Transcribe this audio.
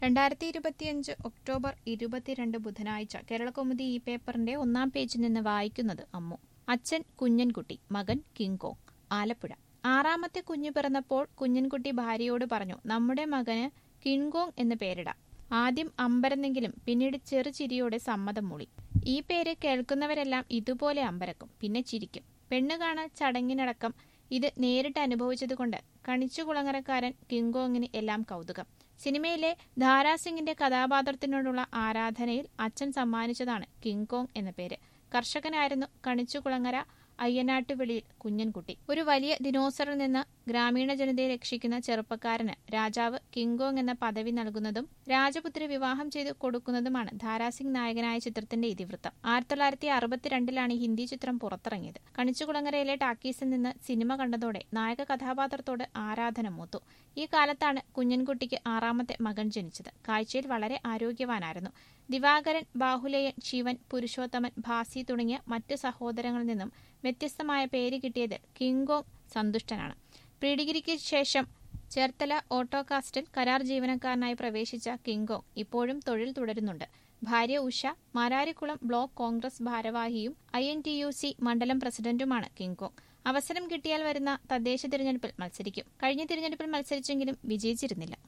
രണ്ടായിരത്തി ഇരുപത്തിയഞ്ച് ഒക്ടോബർ ഇരുപത്തിരണ്ട് ബുധനാഴ്ച കേരളകൗമുദി ഈ പേപ്പറിന്റെ ഒന്നാം പേജിൽ നിന്ന് വായിക്കുന്നത് അമ്മു അച്ഛൻ കുഞ്ഞൻകുട്ടി മകൻ കിങ്കോങ് ആലപ്പുഴ ആറാമത്തെ കുഞ്ഞു പിറന്നപ്പോൾ കുഞ്ഞൻകുട്ടി ഭാര്യയോട് പറഞ്ഞു നമ്മുടെ മകന് കിങ്കോങ് എന്ന് പേരിടാം ആദ്യം അമ്പരന്നെങ്കിലും പിന്നീട് ചെറുചിരിയോടെ സമ്മതം മൂളി ഈ പേര് കേൾക്കുന്നവരെല്ലാം ഇതുപോലെ അമ്പരക്കും പിന്നെ ചിരിക്കും പെണ്ണു കാണൽ ചടങ്ങിനടക്കം ഇത് നേരിട്ട് അനുഭവിച്ചതുകൊണ്ട് കണിച്ചുകുളങ്ങരക്കാരൻ കിങ്കോങ്ങിന് എല്ലാം കൗതുകം സിനിമയിലെ ധാരാസിംഗിന്റെ കഥാപാത്രത്തിനോടുള്ള ആരാധനയിൽ അച്ഛൻ സമ്മാനിച്ചതാണ് കിങ്കോങ് എന്ന പേര് കർഷകനായിരുന്നു കണിച്ചുകുളങ്ങര അയ്യനാട്ടുവെളിയിൽ കുഞ്ഞൻകുട്ടി ഒരു വലിയ ദിനോസറിൽ നിന്ന് ഗ്രാമീണ ജനതയെ രക്ഷിക്കുന്ന ചെറുപ്പക്കാരന് രാജാവ് കിങ്കോങ് എന്ന പദവി നൽകുന്നതും രാജപുത്രി വിവാഹം ചെയ്തു കൊടുക്കുന്നതുമാണ് ധാരാസിംഗ് നായകനായ ചിത്രത്തിന്റെ ഇതിവൃത്തം ആയിരത്തി തൊള്ളായിരത്തി അറുപത്തിരണ്ടിലാണ് ഹിന്ദി ചിത്രം പുറത്തിറങ്ങിയത് കണിച്ചുകുളങ്ങരയിലെ ടാക്കീസിൽ നിന്ന് സിനിമ കണ്ടതോടെ നായക കഥാപാത്രത്തോട് ആരാധന മൂത്തു ഈ കാലത്താണ് കുഞ്ഞൻകുട്ടിക്ക് ആറാമത്തെ മകൻ ജനിച്ചത് കാഴ്ചയിൽ വളരെ ആരോഗ്യവാനായിരുന്നു ദിവാകരൻ ബാഹുലേയൻ ശിവൻ പുരുഷോത്തമൻ ഭാസി തുടങ്ങിയ മറ്റ് സഹോദരങ്ങളിൽ നിന്നും വ്യത്യസ്തമായ പേര് കിട്ടിയതിൽ കിങ്കോങ് സന്തുഷ്ടനാണ് പ്രീ ഡിഗ്രിക്ക് ശേഷം ചേർത്തല ഓട്ടോകാസ്റ്റിൽ കരാർ ജീവനക്കാരനായി പ്രവേശിച്ച കിങ്കോങ് ഇപ്പോഴും തൊഴിൽ തുടരുന്നുണ്ട് ഭാര്യ ഉഷ മാരാരിക്കുളം ബ്ലോക്ക് കോൺഗ്രസ് ഭാരവാഹിയും I N T U C മണ്ഡലം പ്രസിഡന്റുമാണ് കിങ്കോങ് അവസരം കിട്ടിയാൽ വരുന്ന തദ്ദേശ തിരഞ്ഞെടുപ്പിൽ മത്സരിക്കും കഴിഞ്ഞ തിരഞ്ഞെടുപ്പിൽ മത്സരിച്ചെങ്കിലും വിജയിച്ചിരുന്നില്ല